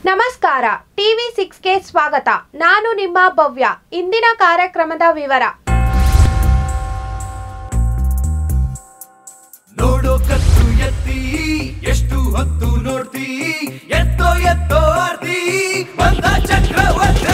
ನಮಸ್ಕಾರ ಟಿವಿ ಸಿಕ್ಸ್ಗೆ ಸ್ವಾಗತ ನಾನು ನಿಮ್ಮ ಭವ್ಯ ಇಂದಿನ ಕಾರ್ಯಕ್ರಮದ ವಿವರ ನೋಡೋ ಕತ್ತು ಎತ್ತಿ ಎಷ್ಟು ಹೊತ್ತು ನೋಡ್ತಿ ಎತ್ತೋ ಎತ್ತೋ ಆರ್ತಿ ಬಂದ ಚಕ್ರವರ್ತಿ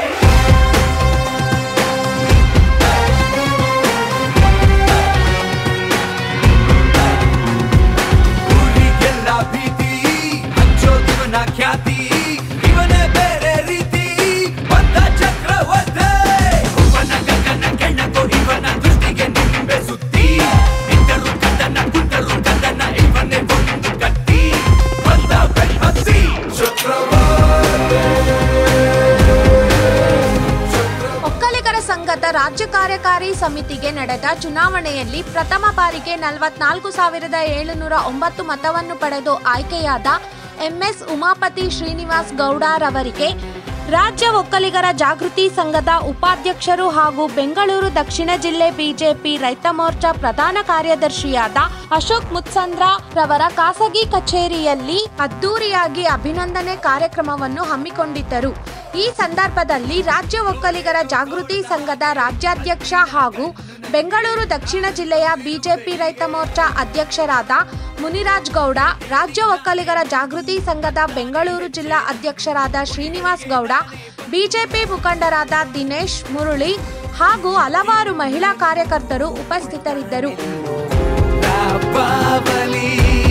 ಊರಿಗೆಲ್ಲ ಭೀತಿ ಹಚ್ಚೋದಿವನ ಖ್ಯಾತಿ ಇವನೇ ಬೇರೆ ರೀತಿ ಬಂದ ಚಕ್ರವರ್ತಿ ಹೂವನ ಗಗನ ಕೆಣಕೋ ಇವನ ದೃಷ್ಟಿಗೆ ನಿಂಬೆ ಸುತ್ತಿ ನಿಂತರು ಕದನ ಕುಂತರು ಕದನ ಇವನೇ ಒಂದು ಕತ್ತಿ ಬಂದ ಬೆಳ್ಹತ್ತಿ ಚಕ್ರವರ್ತಿ ಒಕ್ಕಲಿಗರ ಸಂಘದ ರಾಜ್ಯ ಕಾರ್ಯಕಾರಿ ಸಮಿತಿಗೆ ನಡೆದ ಚುನಾವಣೆಯಲ್ಲಿ ಪ್ರಥಮ ಬಾರಿಗೆ ನಲವತ್ನಾಲ್ಕು ಸಾವಿರದ ಏಳುನೂರ ಒಂಬತ್ತು ಮತವನ್ನು ಪಡೆದು ಆಯ್ಕೆಯಾದ ಎಂಎಸ್ ಉಮಾಪತಿ ಶ್ರೀನಿವಾಸ್ ಗೌಡರವರಿಗೆ ರಾಜ್ಯ ಒಕ್ಕಲಿಗರ ಜಾಗೃತಿ ಸಂಘದ ಉಪಾಧ್ಯಕ್ಷರು ಹಾಗೂ ಬೆಂಗಳೂರು ದಕ್ಷಿಣ ಜಿಲ್ಲೆ ಬಿಜೆಪಿ ರೈತ ಮೋರ್ಚಾ ಪ್ರಧಾನ ಕಾರ್ಯದರ್ಶಿಯಾದ ಅಶೋಕ್ ಮುತ್ಸಂದ್ರ ರವರ ಖಾಸಗಿ ಕಚೇರಿಯಲ್ಲಿ ಅದ್ದೂರಿಯಾಗಿ ಅಭಿನಂದನೆ ಕಾರ್ಯಕ್ರಮವನ್ನು ಹಮ್ಮಿಕೊಂಡಿದ್ದರು ಈ ಸಂದರ್ಭದಲ್ಲಿ ರಾಜ್ಯ ಒಕ್ಕಲಿಗರ ಜಾಗೃತಿ ಸಂಘದ ರಾಜ್ಯಾಧ್ಯಕ್ಷ ಹಾಗೂ ಬೆಂಗಳೂರು ದಕ್ಷಿಣ ಜಿಲ್ಲೆಯ ಬಿಜೆಪಿ ರೈತ ಮೋರ್ಚಾ ಅಧ್ಯಕ್ಷರಾದ ಮುನಿರಾಜ್ ಗೌಡ ರಾಜ್ಯ ಒಕ್ಕಲಿಗರ ಜಾಗೃತಿ ಸಂಘದ ಬೆಂಗಳೂರು ಜಿಲ್ಲಾ ಅಧ್ಯಕ್ಷರಾದ ಶ್ರೀನಿವಾಸ್ ಗೌಡ ಬಿಜೆಪಿ ಮುಖಂಡರಾದ ದಿನೇಶ್ ಮುರಳಿ ಹಾಗೂ ಹಲವಾರು ಮಹಿಳಾ ಕಾರ್ಯಕರ್ತರು ಉಪಸ್ಥಿತರಿದ್ದರು ಬಾಬಲಿ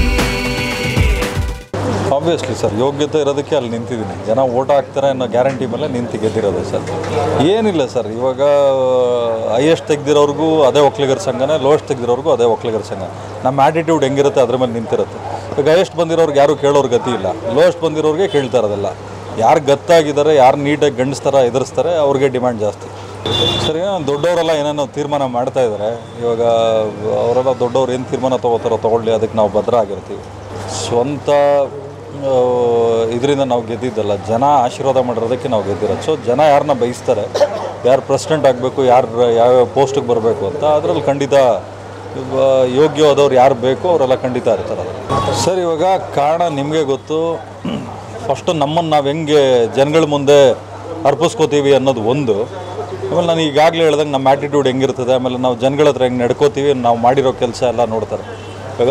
ಆಬ್ವಿಯಸ್ಲಿ ಸರ್ ಯೋಗ್ಯತೆ ಇರೋದಕ್ಕೆ ಅಲ್ಲಿ ನಿಂತಿದ್ದೀನಿ ಜನ ಓಟ್ ಹಾಕ್ತಾರೆ ಅನ್ನೋ ಗ್ಯಾರಂಟಿ ಮೇಲೆ ನಿಂತು ಗೆದ್ದಿರೋದು ಸರ್ ಏನಿಲ್ಲ ಸರ್ ಇವಾಗ ಹೈಯೆಸ್ಟ್ ತೆಗ್ದಿರೋರ್ಗೂ ಅದೇ ಒಕ್ಕಲಿಗರ ಸಂಘನೇ ಲೋಯೆಸ್ಟ್ ತೆಗ್ದಿರೋರ್ಗೂ ಅದೇ ಒಕ್ಕಲಿಗರ ಸಂಘ ನಮ್ಮ ಆ್ಯಟಿಟ್ಯೂಡ್ ಹೆಂಗಿರುತ್ತೆ ಅದ್ರ ಮೇಲೆ ನಿಂತಿರುತ್ತೆ ಈಗ ಹೈಯೆಸ್ಟ್ ಬಂದಿರೋರ್ಗೆ ಯಾರು ಕೇಳೋರ್ ಗತಿ ಇಲ್ಲ ಲೋಯೆಸ್ಟ್ ಬಂದಿರೋರಿಗೆ ಕೇಳ್ತಾ ಇರೋದಿಲ್ಲ ಯಾರು ಗತ್ತಾಗಿದ್ದಾರೆ ಯಾರು ನೀಟಾಗಿ ಗಂಡಿಸ್ತಾರ ಎದುರಿಸ್ತಾರೆ ಅವ್ರಿಗೆ ಡಿಮ್ಯಾಂಡ್ ಜಾಸ್ತಿ ಸರಿ ದೊಡ್ಡವರೆಲ್ಲ ಏನೇನೋ ತೀರ್ಮಾನ ಮಾಡ್ತಾ ಇದ್ದಾರೆ ಇವಾಗ ಅವರೆಲ್ಲ ದೊಡ್ಡವ್ರು ಏನು ತೀರ್ಮಾನ ತೊಗೋತಾರೋ ತೊಗೊಳ್ಳಿ ಅದಕ್ಕೆ ನಾವು ಭದ್ರ ಆಗಿರ್ತೀವಿ ಸ್ವಂತ ಇದರಿಂದ ನಾವು ಗೆದ್ದಿದ್ದಲ್ಲ ಜನ ಆಶೀರ್ವಾದ ಮಾಡಿರೋದಕ್ಕೆ ನಾವು ಗೆದ್ದಿರೋದು ಸೊ ಜನ ಯಾರನ್ನ ಬಯಸ್ತಾರೆ ಯಾರು ಪ್ರೆಸಿಡೆಂಟ್ ಆಗಬೇಕು ಯಾರು ಯಾವ್ಯಾವ ಪೋಸ್ಟಿಗೆ ಬರಬೇಕು ಅಂತ ಅದರಲ್ಲಿ ಖಂಡಿತ ಇವ ಯೋಗ್ಯವಾದವ್ರು ಯಾರು ಬೇಕೋ ಅವರೆಲ್ಲ ಖಂಡಿತ ಇರ್ತಾರೆ ಸರ್ ಇವಾಗ ಕಾರಣ ನಿಮಗೆ ಗೊತ್ತು ಫಸ್ಟು ನಮ್ಮನ್ನು ನಾವು ಹೆಂಗೆ ಜನಗಳ ಮುಂದೆ ಅರ್ಪಿಸ್ಕೋತೀವಿ ಅನ್ನೋದು ಒಂದು ಆಮೇಲೆ ನಾನು ಈಗಾಗಲೇ ಹೇಳ್ದಂಗೆ ನಮ್ಮ ಆ್ಯಟಿಟ್ಯೂಡ್ ಹೆಂಗಿರ್ತದೆ ಆಮೇಲೆ ನಾವು ಜನಗಳ ಹತ್ರ ಹೆಂಗೆ ನಡ್ಕೋತೀವಿ ನಾವು ಮಾಡಿರೋ ಕೆಲಸ ಎಲ್ಲ ನೋಡ್ತಾರೆ ಇವಾಗ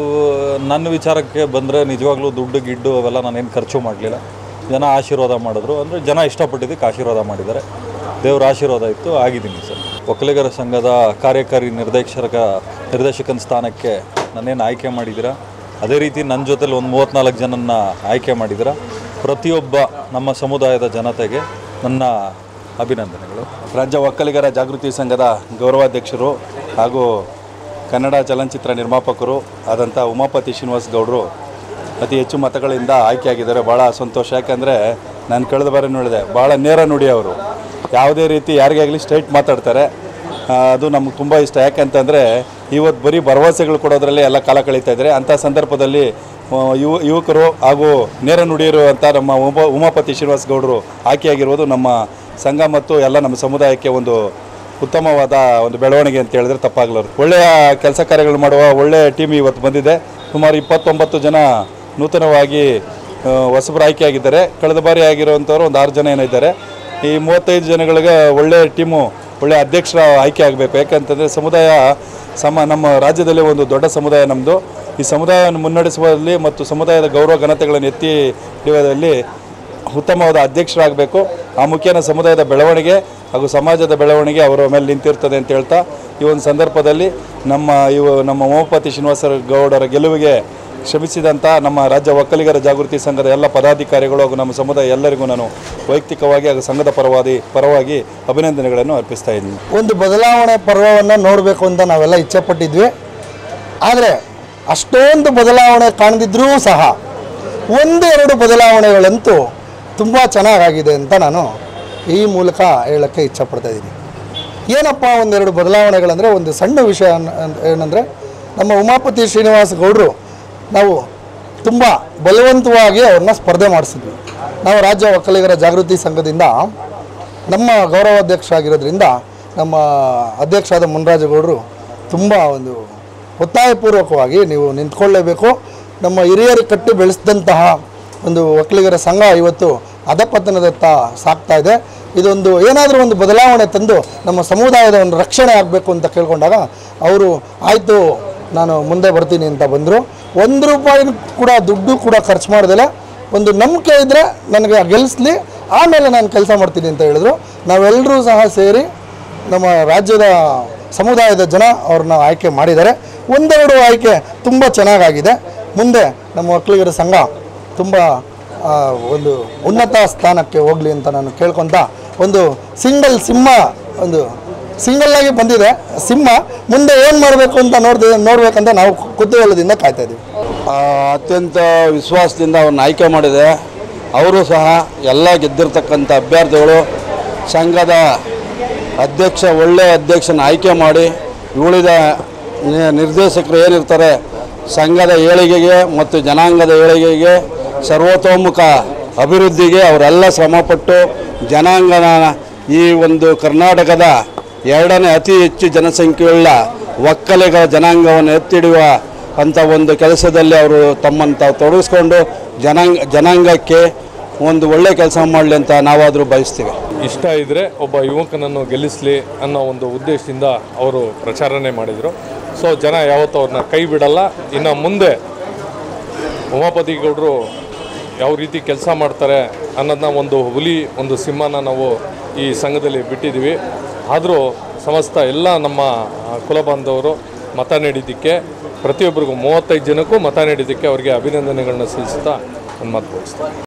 ನನ್ನ ವಿಚಾರಕ್ಕೆ ಬಂದರೆ ನಿಜವಾಗ್ಲೂ ದುಡ್ಡು ಗಿಡ್ಡು ಅವೆಲ್ಲ ನಾನೇನು ಖರ್ಚು ಮಾಡಲಿಲ್ಲ ಜನ ಆಶೀರ್ವಾದ ಮಾಡಿದ್ರು ಅಂದರೆ ಜನ ಇಷ್ಟಪಟ್ಟಿದ್ದಕ್ಕೆ ಆಶೀರ್ವಾದ ಮಾಡಿದ್ದಾರೆ ದೇವರ ಆಶೀರ್ವಾದ ಇತ್ತು ಆಗಿದ್ದೀನಿ ಸರ್ ಒಕ್ಕಲಿಗರ ಸಂಘದ ಕಾರ್ಯಕಾರಿ ನಿರ್ದೇಶಕ ನಿರ್ದೇಶಕನ ಸ್ಥಾನಕ್ಕೆ ನನ್ನೇನು ಆಯ್ಕೆ ಮಾಡಿದ್ದೀರಾ ಅದೇ ರೀತಿ ನನ್ನ ಜೊತೆಲಿ ಒಂದು ಮೂವತ್ತ್ನಾಲ್ಕು ಜನನ್ನ ಆಯ್ಕೆ ಮಾಡಿದ್ದೀರಾ ಪ್ರತಿಯೊಬ್ಬ ನಮ್ಮ ಸಮುದಾಯದ ಜನತೆಗೆ ನನ್ನ ಅಭಿನಂದನೆಗಳು ರಾಜ್ಯ ಒಕ್ಕಲಿಗರ ಜಾಗೃತಿ ಸಂಘದ ಗೌರವಾಧ್ಯಕ್ಷರು ಹಾಗೂ ಕನ್ನಡ ಚಲನಚಿತ್ರ ನಿರ್ಮಾಪಕರು ಆದಂಥ ಉಮಾಪತಿ ಶ್ರೀನಿವಾಸ್ ಗೌಡರು ಅತಿ ಹೆಚ್ಚು ಮತಗಳಿಂದ ಆಯ್ಕೆಯಾಗಿದ್ದಾರೆ ಭಾಳ ಸಂತೋಷ ಯಾಕಂದರೆ ನಾನು ಕಳೆದ ಬಾರಿ ನೋಡಿದೆ ಭಾಳ ನೇರ ನುಡಿ ಅವರು ಯಾವುದೇ ರೀತಿ ಯಾರಿಗೇ ಆಗಲಿ ಸ್ಟ್ರೈಟ್ ಮಾತಾಡ್ತಾರೆ ಆ, ಅದು ನಮ್ಗೆ ತುಂಬ ಇಷ್ಟ ಯಾಕೆಂತಂದರೆ ಇವತ್ತು ಬರೀ ಭರವಸೆಗಳು ಕೊಡೋದ್ರಲ್ಲಿ ಎಲ್ಲ ಕಾಲ ಕಳೀತಾ ಇದ್ದಾರೆ ಅಂಥ ಸಂದರ್ಭದಲ್ಲಿ ಆ, ಯುವ ಯುವಕರು ಹಾಗೂ ನೇರ ನುಡಿಯಿರುವಂಥ ನಮ್ಮ ಉಪ ಉಮಾಪತಿ ಶ್ರೀನಿವಾಸ್ ಗೌಡರು ಆಯ್ಕೆಯಾಗಿರುವುದು ನಮ್ಮ ಸಂಘ ಮತ್ತು ಎಲ್ಲ ನಮ್ಮ ಸಮುದಾಯಕ್ಕೆ ಒಂದು ಉತ್ತಮವಾದ ಒಂದು ಬೆಳವಣಿಗೆ ಅಂತ ಹೇಳಿದ್ರೆ ತಪ್ಪಾಗಲಾರದು ಒಳ್ಳೆಯ ಕೆಲಸ ಕಾರ್ಯಗಳು ಮಾಡುವ ಒಳ್ಳೆಯ ಟೀಮ್ ಇವತ್ತು ಬಂದಿದೆ ಸುಮಾರು ಇಪ್ಪತ್ತೊಂಬತ್ತು ಜನ ನೂತನವಾಗಿ ಆ, ಹೊಸಬರು ಆಯ್ಕೆಯಾಗಿದ್ದಾರೆ ಕಳೆದ ಬಾರಿ ಆಗಿರುವಂಥವ್ರು ಒಂದು ಆರು ಜನ ಏನೋ ಇದ್ದಾರೆ ಈ ಮೂವತ್ತೈದು ಜನಗಳಿಗೆ ಒಳ್ಳೆಯ ಟೀಮು ಒಳ್ಳೆಯ ಅಧ್ಯಕ್ಷರ ಆಯ್ಕೆ ಆಗಬೇಕು ಯಾಕಂತಂದರೆ ಸಮುದಾಯ ಸಮ ನಮ್ಮ ರಾಜ್ಯದಲ್ಲಿ ಒಂದು ದೊಡ್ಡ ಸಮುದಾಯ ನಮ್ಮದು ಈ ಸಮುದಾಯವನ್ನು ಮುನ್ನಡೆಸುವಲ್ಲಿ ಮತ್ತು ಸಮುದಾಯದ ಗೌರವ ಘನತೆಗಳನ್ನು ಎತ್ತಿ ಹಿಡಿಯೋದ್ರಲ್ಲಿ ಉತ್ತಮವಾದ ಅಧ್ಯಕ್ಷರಾಗಬೇಕು ಆ ಮುಖೇನ ಸಮುದಾಯದ ಬೆಳವಣಿಗೆ ಹಾಗೂ ಸಮಾಜದ ಬೆಳವಣಿಗೆ ಅವರ ಮೇಲೆ ನಿಂತಿರ್ತದೆ ಅಂತ ಹೇಳ್ತಾ ಈ ಒಂದು ಸಂದರ್ಭದಲ್ಲಿ ನಮ್ಮ ಇವು ನಮ್ಮ ಉಮಾಪತಿ ಶ್ರೀನಿವಾಸ ಗೌಡರ ಗೆಲುವಿಗೆ ಶ್ರಮಿಸಿದಂಥ ನಮ್ಮ ರಾಜ್ಯ ಒಕ್ಕಲಿಗರ ಜಾಗೃತಿ ಸಂಘದ ಎಲ್ಲ ಪದಾಧಿಕಾರಿಗಳು ಹಾಗೂ ನಮ್ಮ ಸಮುದಾಯ ಎಲ್ಲರಿಗೂ ನಾನು ವೈಯಕ್ತಿಕವಾಗಿ ಹಾಗೂ ಸಂಘದ ಪರವಾದಿ ಪರವಾಗಿ ಅಭಿನಂದನೆಗಳನ್ನು ಅರ್ಪಿಸ್ತಾ ಇದ್ದೀನಿ ಒಂದು ಬದಲಾವಣೆ ಪರ್ವವನ್ನು ನೋಡಬೇಕು ಅಂತ ನಾವೆಲ್ಲ ಇಚ್ಛೆಪಟ್ಟಿದ್ವಿ ಆದರೆ ಅಷ್ಟೊಂದು ಬದಲಾವಣೆ ಕಾಣದಿದ್ರೂ ಸಹ ಒಂದೆರಡು ಬದಲಾವಣೆಗಳಂತೂ ತುಂಬ ಚೆನ್ನಾಗಾಗಿದೆ ಅಂತ ನಾನು ಈ ಮೂಲಕ ಹೇಳೋಕ್ಕೆ ಇಚ್ಛಪಡ್ತಾ ಇದ್ದೀನಿ ಏನಪ್ಪ ಒಂದೆರಡು ಬದಲಾವಣೆಗಳಂದರೆ ಒಂದು ಸಣ್ಣ ವಿಷಯ ಅನ್- ಅನ್- ಏನಂದರೆ ನಮ್ಮ ಉಮಾಪತಿ ಶ್ರೀನಿವಾಸ ಗೌಡರು ನಾವು ತುಂಬ ಬಲವಂತವಾಗಿ ಅವ್ರನ್ನ ಸ್ಪರ್ಧೆ ಮಾಡಿಸಿದ್ವಿ ನಾವು ರಾಜ್ಯ ಒಕ್ಕಲಿಗರ ಜಾಗೃತಿ ಸಂಘದಿಂದ ನಮ್ಮ ಗೌರವಾಧ್ಯಕ್ಷ ಆಗಿರೋದ್ರಿಂದ ನಮ್ಮ ಅಧ್ಯಕ್ಷರಾದ ಮುನ್ರಾಜಗೌಡರು ತುಂಬ ಒಂದು ಒತ್ತಾಯಪೂರ್ವಕವಾಗಿ ನೀವು ನಿಂತ್ಕೊಳ್ಳೇಬೇಕು ನಮ್ಮ ಹಿರಿಯರು ಕಟ್ಟಿ ಬೆಳೆಸಿದಂತಹ ಒಂದು ಒಕ್ಕಲಿಗರ ಸಂಘ ಇವತ್ತು ಅಧಪತನದತ್ತ ಸಾಗ್ತಾ ಇದೆ ಇದೊಂದು ಏನಾದರೂ ಒಂದು ಬದಲಾವಣೆ ತಂದು ನಮ್ಮ ಸಮುದಾಯದ ಒಂದು ರಕ್ಷಣೆ ಆಗಬೇಕು ಅಂತ ಕೇಳ್ಕೊಂಡಾಗ ಅವರು ಆಯಿತು ನಾನು ಮುಂದೆ ಬರ್ತೀನಿ ಅಂತ ಬಂದರು ಒಂದು ರೂಪಾಯಿ ಕೂಡ ದುಡ್ಡು ಕೂಡ ಖರ್ಚು ಮಾಡ್ದಿಲ್ಲ ಒಂದು ನಂಬಿಕೆ ಇದ್ದರೆ ನನಗೆ ಗೆಲ್ಲಿಸ್ಲಿ ಆಮೇಲೆ ನಾನು ಕೆಲಸ ಮಾಡ್ತೀನಿ ಅಂತ ಹೇಳಿದ್ರು ನಾವೆಲ್ಲರೂ ಸಹ ಸೇರಿ ನಮ್ಮ ರಾಜ್ಯದ ಸಮುದಾಯದ ಜನ ಅವ್ರನ್ನ ಆಯ್ಕೆ ಮಾಡಿದ್ದಾರೆ ಒಂದೆರಡು ಆಯ್ಕೆ ತುಂಬ ಚೆನ್ನಾಗಾಗಿದೆ ಮುಂದೆ ನಮ್ಮ ಒಕ್ಕಲಿಗರ ಸಂಘ ತುಂಬ ಆ, ಒಂದು ಉನ್ನತ ಸ್ಥಾನಕ್ಕೆ ಹೋಗಲಿ ಅಂತ ನಾನು ಕೇಳ್ಕೊತ ಒಂದು ಸಿಂಗಲ್ ಸಿಂಹ ಒಂದು ಸಿಂಗಲ್ ಆಗಿ ಬಂದಿದೆ ಸಿಂಹ ಮುಂದೆ ಏನು ಮಾಡಬೇಕು ಅಂತ ನೋಡ್ದೆ ನೋಡ್ಬೇಕಂತ ನಾವು ಕುತೂಹಲದಿಂದ ಕಾಯ್ತಾ ಇದ್ದೀವಿ ಆ, ಅತ್ಯಂತ ವಿಶ್ವಾಸದಿಂದ ಅವ್ರನ್ನ ಆಯ್ಕೆ ಮಾಡಿದೆ ಅವರು ಸಹ ಎಲ್ಲ ಗೆದ್ದಿರ್ತಕ್ಕಂಥ ಅಭ್ಯರ್ಥಿಗಳು ಸಂಘದ ಅಧ್ಯಕ್ಷ ಒಳ್ಳೆಯ ಅಧ್ಯಕ್ಷನ ಆಯ್ಕೆ ಮಾಡಿ ಉಳಿದ ನಿ- ನಿರ್ದೇಶಕರು ಏನಿರ್ತಾರೆ ಸಂಘದ ಏಳಿಗೆಗೆ ಮತ್ತು ಜನಾಂಗದ ಏಳಿಗೆಗೆ ಸರ್ವತೋಮುಖ ಅಭಿವೃದ್ಧಿಗೆ ಅವರೆಲ್ಲ ಶ್ರಮಪಟ್ಟು ಜನಾಂಗನ ಈ ಒಂದು ಕರ್ನಾಟಕದ ಎರಡನೇ ಅತಿ ಹೆಚ್ಚು ಜನಸಂಖ್ಯೆಯುಳ್ಳ ಒಕ್ಕಲಿಗರ ಜನಾಂಗವನ್ನು ಎತ್ತಿಡುವ ಅಂಥ ಒಂದು ಕೆಲಸದಲ್ಲಿ ಅವರು ತಮ್ಮನ್ನು ತಾವು ತೊಡಗಿಸ್ಕೊಂಡು ಜನಾಂಗ ಜನಾಂಗಕ್ಕೆ ಒಂದು ಒಳ್ಳೆಯ ಕೆಲಸ ಮಾಡಲಿ ಅಂತ ನಾವಾದರೂ ಬಯಸ್ತೀವಿ ಇಷ್ಟ ಇದ್ದರೆ ಒಬ್ಬ ಯುವಕನನ್ನು ಗೆಲ್ಲಿಸಲಿ ಅನ್ನೋ ಒಂದು ಉದ್ದೇಶದಿಂದ ಅವರು ಪ್ರಚಾರನೆ ಮಾಡಿದರು ಸೊ ಜನ ಯಾವತ್ತೂ ಅವ್ರನ್ನ ಕೈ ಬಿಡಲ್ಲ ಇನ್ನು ಮುಂದೆ ಉಮಾಪತಿ ಗೌಡರು ಯಾವ ರೀತಿ ಕೆಲಸ ಮಾಡ್ತಾರೆ ಅನ್ನೋದನ್ನ ಒಂದು ಹುಲಿ ಒಂದು ಸಿಂಹನ ನಾವು ಈ ಸಂಘದಲ್ಲಿ ಬಿಟ್ಟಿದ್ದೀವಿ ಆದರೂ ಸಮಸ್ತ ಎಲ್ಲ ನಮ್ಮ ಆ, ಕುಲ ಬಾಂಧವರು ಮತ ನೀಡಿದ್ದಕ್ಕೆ ಪ್ರತಿಯೊಬ್ಬರಿಗೂ ಮೂವತ್ತೈದು ಜನಕ್ಕೂ ಮತ ನೀಡಿದ್ದಕ್ಕೆ ಅವರಿಗೆ ಅಭಿನಂದನೆಗಳನ್ನ ಸಲ್ಲಿಸ್ತಾ ಒಂದು ಮಾತು ಮುಗಿಸ್ತೀನಿ